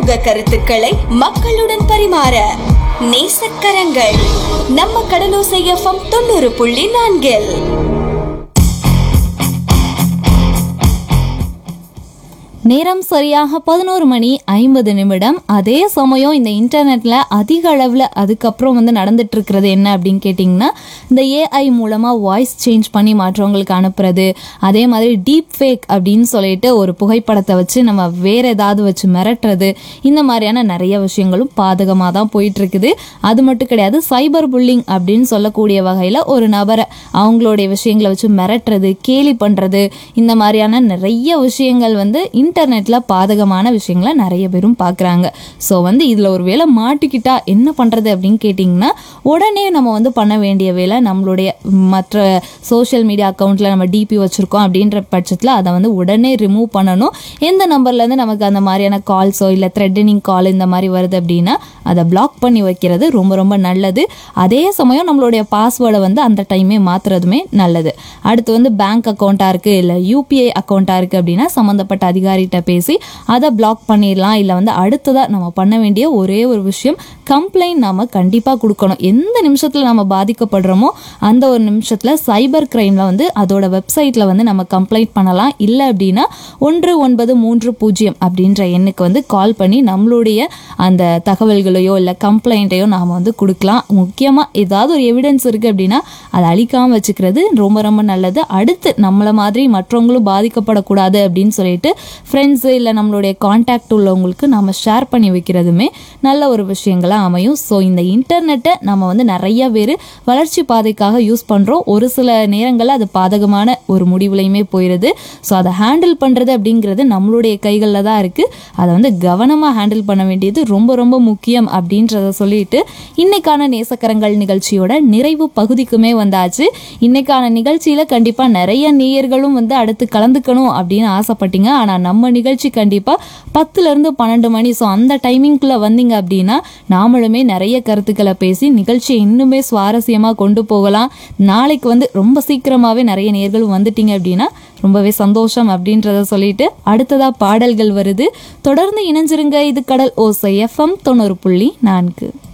சமூக கருத்துக்களை மக்களுடன் பரிமாற நேசக்கரங்கள் நம்ம கடலோசை எஃப்எம் தொண்ணூறு புள்ளி நான்கில் நேரம் சரியாக பதினோரு மணி ஐம்பது நிமிடம் அதே சமயம் இந்த இன்டர்நெட்ல அதிக அளவில் அதுக்கப்புறம் வந்து நடந்துட்டு இருக்கிறது என்ன அப்படின்னு கேட்டிங்கன்னா இந்த ஏஐ மூலமாக வாய்ஸ் சேஞ்ச் பண்ணி மற்றவங்களுக்கு அனுப்புறது அதே மாதிரி டீப் ஃபேக் அப்படின்னு சொல்லிட்டு ஒரு புகைப்படத்தை வச்சு நம்ம வேற ஏதாவது வச்சு மிரட்டுறது இந்த மாதிரியான நிறைய விஷயங்களும் பாதகமாக தான் போயிட்டு இருக்குது அது மட்டும் கிடையாது சைபர் புல்லிங் அப்படின்னு சொல்லக்கூடிய வகையில் ஒரு நபரை அவங்களுடைய விஷயங்களை வச்சு மிரட்டுறது கேலி பண்ணுறது இந்த மாதிரியான நிறைய விஷயங்கள் வந்து இன்டர்நெட்டில் பாதகமான விஷயங்களை நிறைய பேரும் பார்க்குறாங்க ஸோ வந்து இதில் ஒரு வேளை மாட்டிக்கிட்டா என்ன பண்ணுறது அப்படின்னு கேட்டிங்கன்னா உடனே நம்ம வந்து பண்ண வேண்டிய வேலை நம்மளுடைய மற்ற சோஷியல் மீடியா அக்கௌண்ட்டில் நம்ம டிபி வச்சுருக்கோம் அப்படின்ற பட்சத்தில் அதை வந்து உடனே ரிமூவ் பண்ணணும் எந்த நம்பர்லேருந்து நமக்கு அந்த மாதிரியான கால்ஸோ இல்லை த்ரெட்டனிங் கால் இந்த மாதிரி வருது அப்படின்னா அதை பிளாக் பண்ணி வைக்கிறது ரொம்ப ரொம்ப நல்லது அதே சமயம் நம்மளுடைய பாஸ்வேர்டை வந்து அந்த டைமே மாற்றுறதுமே நல்லது அடுத்து வந்து பேங்க் அக்கௌண்ட்டாக இருக்குது இல்லை யூபிஐ அக்கௌண்ட்டாக இருக்குது அப்படின்னா சம்மந்தப்பட்ட அதிகாரிகிட்ட பேசி அதை பிளாக் பண்ணிடலாம் இல்லை வந்து அடுத்ததாக நம்ம பண்ண வேண்டிய ஒரே ஒரு விஷயம் கம்ப்ளைண்ட் நாம கண்டிப்பாக கொடுக்கணும் எந்த நிமிஷத்தில் நம்ம பாதிக்கப்படுறோமோ அந்த ஒரு நிமிஷத்தில் சைபர் கிரைமில் வந்து அதோட வெப்சைட்டில் வந்து நம்ம கம்ப்ளைண்ட் பண்ணலாம் இல்லை அப்படின்னா ஒன்று ஒன்பது மூன்று பூஜ்ஜியம் அப்படின்ற எண்ணுக்கு வந்து கால் பண்ணி நம்மளுடைய அந்த தகவல்களையோ இல்லை கம்ப்ளைண்ட்டையோ நாம் வந்து கொடுக்கலாம் முக்கியமாக ஏதாவது ஒரு எவிடன்ஸ் இருக்குது அப்படின்னா அதை அழிக்காமல் வச்சுக்கிறது ரொம்ப ரொம்ப நல்லது அடுத்து நம்மளை மாதிரி மற்றவங்களும் பாதிக்கப்படக்கூடாது அப்படின்னு சொல்லிட்டு ஃப்ரெண்ட்ஸு இல்லை நம்மளுடைய காண்டாக்ட் உள்ளவங்களுக்கு நம்ம ஷேர் பண்ணி வைக்கிறதுமே நல்ல ஒரு விஷயங்களாக அமையும் ஸோ இந்த இன்டர்நெட்டை நம்ம வந்து நிறைய பேர் வளர்ச்சி பாதைக்காக யூஸ் பண்ணுறோம் ஒரு சில நேரங்களில் அது பாதகமான ஒரு முடிவுலையுமே போயிடுது ஸோ அதை ஹேண்டில் பண்ணுறது அப்படிங்கிறது நம்மளுடைய கைகளில் தான் இருக்குது அதை வந்து கவனமாக ஹேண்டில் பண்ண வேண்டியது ரொம்ப ரொம்ப முக்கியம் அப்படின்றத சொல்லிட்டு இன்னைக்கான நேசக்கரங்கள் நிகழ்ச்சியோட நிறைவு பகுதிக்குமே வந்தாச்சு இன்னைக்கான நிகழ்ச்சியில் கண்டிப்பாக நிறைய நேயர்களும் வந்து அடுத்து கலந்துக்கணும் அப்படின்னு ஆசைப்பட்டீங்க ஆனால் நம்ம நிகழ்ச்சி கண்டிப்பாக பத்துலேருந்து பன்னெண்டு மணி ஸோ அந்த டைமிங்குள்ளே வந்தீங்க அப்படின்னா நாமளுமே நிறைய கருத்துக்களை பேசி நிகழ்ச்சியை இன்னுமே சுவாரஸ்யமாக கொண்டு போகலாம் நாளைக்கு வந்து ரொம்ப சீக்கிரமாகவே நிறைய நேர்களும் வந்துட்டீங்க அப்படின்னா ரொம்பவே சந்தோஷம் அப்படின்றத சொல்லிட்டு அடுத்ததா பாடல்கள் வருது தொடர்ந்து இணைஞ்சிருங்க இது கடல் ஓசை எஃப்எம் தொண்ணூறு புள்ளி நான்கு